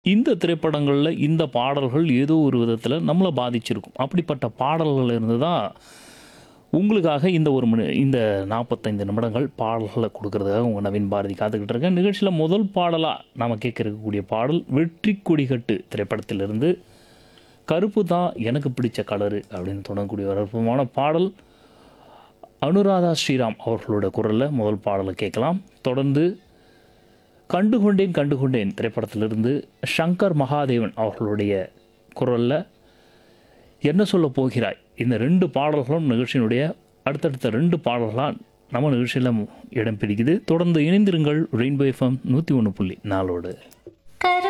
இந்த திரைப்படங்களில் இந்த பாடல்கள் ஏதோ ஒரு விதத்தில் நம்மளை பாதிச்சிருக்கும் அப்படிப்பட்ட பாடல்கள் இருந்து தான் உங்களுக்காக இந்த ஒரு மணி இந்த நாற்பத்தைந்து நிமிடங்கள் பாடல்களை கொடுக்கறதுக்காக உங்கள் நவீன் பாரதி காத்துக்கிட்டு இருக்கேன் நிகழ்ச்சியில் முதல் பாடலாக நாம் கேட்க இருக்கக்கூடிய பாடல் வெற்றி கொடிகட்டு திரைப்படத்திலிருந்து கருப்பு தான் எனக்கு பிடிச்ச கலரு அப்படின்னு தொடங்கக்கூடிய ஒரு அற்புதமான பாடல் அனுராதா ஸ்ரீராம் அவர்களோட குரலில் முதல் பாடலை கேட்கலாம் தொடர்ந்து கண்டுகொண்டேன் கண்டுகொண்டேன் திரைப்படத்திலிருந்து சங்கர் மகாதேவன் அவர்களுடைய குரலில் என்ன சொல்ல போகிறாய் இந்த ரெண்டு பாடல்களும் நிகழ்ச்சியினுடைய அடுத்தடுத்த ரெண்டு பாடல்களாக நம்ம நிகழ்ச்சியில் இடம் பிடிக்குது தொடர்ந்து இணைந்திருங்கள் ரெயின்போ எஃப்எம் நூற்றி ஒன்று புள்ளி நாலோடு கரு